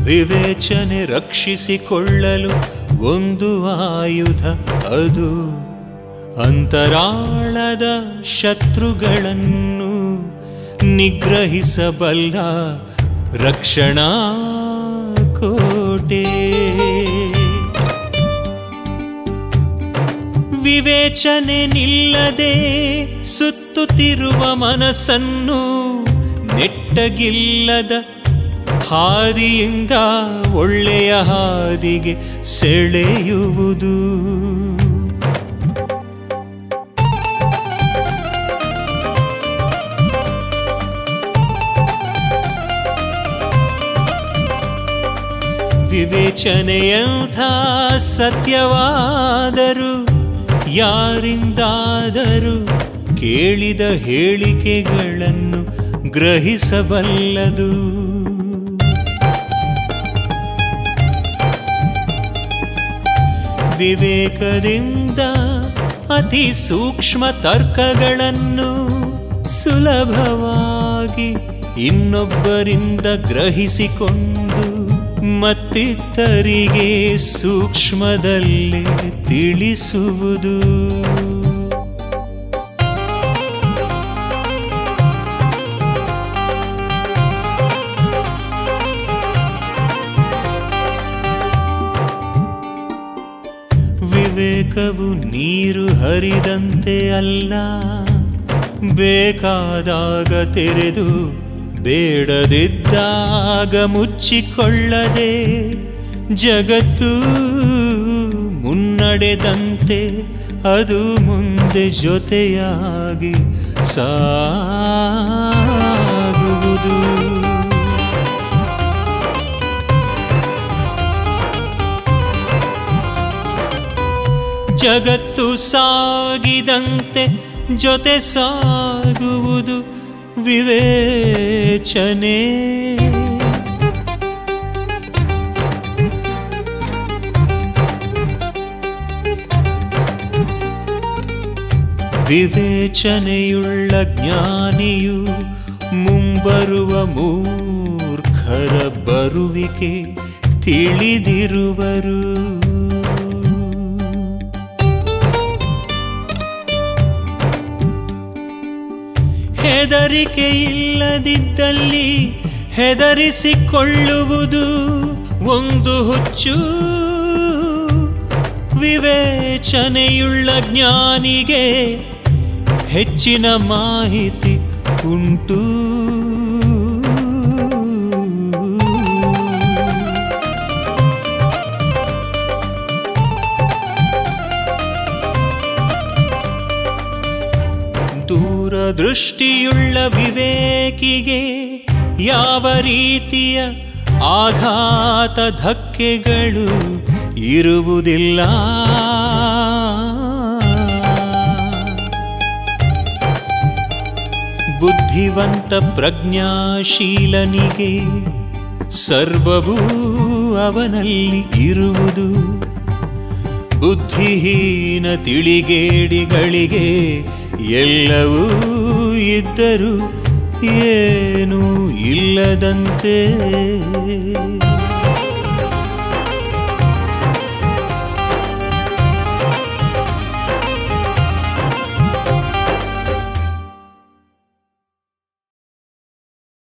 ವಿವೇಚನೆ ರಕ್ಷಿಸಿಕೊಳ್ಳಲು ಒಂದು ಆಯುಧ ಅದು ಅಂತರಾಳದ ಶತ್ರುಗಳನ್ನು ನಿಗ್ರಹಿಸಬಲ್ಲ ರಕ್ಷಣಾ ಕೋಟೆ ವಿವೇಚನೆ ನಿಲ್ಲದೆ ಸುತ್ತುತ್ತಿರುವ ಮನಸ್ಸನ್ನು ನೆಟ್ಟಗಿಲ್ಲದ ಹಾದಿಯಿಂದ ಒಳ್ಳೆಯ ಹಾದಿಗೆ ಸೆಳೆಯುವುದು ವಿವೇಚನೆಯಂಥ ಸತ್ಯವಾದರು ಯಾರಿಂದಾದರೂ ಕೇಳಿದ ಹೇಳಿಕೆಗಳನ್ನು ಗ್ರಹಿಸಬಲ್ಲದು ವಿವೇಕದಿಂದ ಅತಿ ಸೂಕ್ಷ್ಮ ತರ್ಕಗಳನ್ನು ಸುಲಭವಾಗಿ ಇನ್ನೊಬ್ಬರಿಂದ ಗ್ರಹಿಸಿಕೊಂಡು ಮತ್ತಿತರಿಗೆ ಸೂಕ್ಷ್ಮದಲ್ಲಿ ತಿಳಿಸುವುದು ವಿವೇಕವು ನೀರು ಹರಿದಂತೆ ಅಲ್ಲ ಬೇಕಾದಾಗ ತೆರೆದು ಬೇಡದಿದ್ದಾಗ ಮುಚ್ಚಿಕೊಳ್ಳದೆ ಜಗತ್ತು ಮುನ್ನಡೆದಂತೆ ಅದು ಮುಂದೆ ಜೊತೆಯಾಗಿ ಸಾಗುವುದು ಜಗತ್ತು ಸಾಗಿದಂತೆ ಜೊತೆ ಸಾಗುವುದು ವಿವೇಚನೆ ವಿವೇಚನೆಯುಳ್ಳ ಜ್ಞಾನಿಯು ಮುಂಬರುವ ಮೂರ್ಖರ ಬರುವಿಕೆ ತಿಳಿದಿರುವರು ಹೆದರಿಕೆ ಇಲ್ಲದಿದ್ದಲ್ಲಿ ಹೆದರಿಸಿಕೊಳ್ಳುವುದು ಒಂದು ಹುಚ್ಚು ವಿವೇಚನೆಯುಳ್ಳ ಜ್ಞಾನಿಗೆ ಹೆಚ್ಚಿನ ಮಾಹಿತಿ ಉಂಟು ದೂರದೃಷ್ಟಿಯುಳ್ಳ ವಿವೇಕಿಗೆ ಯಾವ ರೀತಿಯ ಆಘಾತ ಧಕ್ಕೆಗಳು ಇರುವುದಿಲ್ಲ ಬುದ್ಧಿವಂತ ಪ್ರಜ್ಞಾಶೀಲನಿಗೆ ಸರ್ವವೂ ಅವನಲ್ಲಿ ಇರುವುದು ಬುದ್ಧಿಹೀನ ತಿಳಿಗೇಡಿಗಳಿಗೆ ಎಲ್ಲವೂ ಇದ್ದರೂ ಏನೂ ಇಲ್ಲದಂತೆ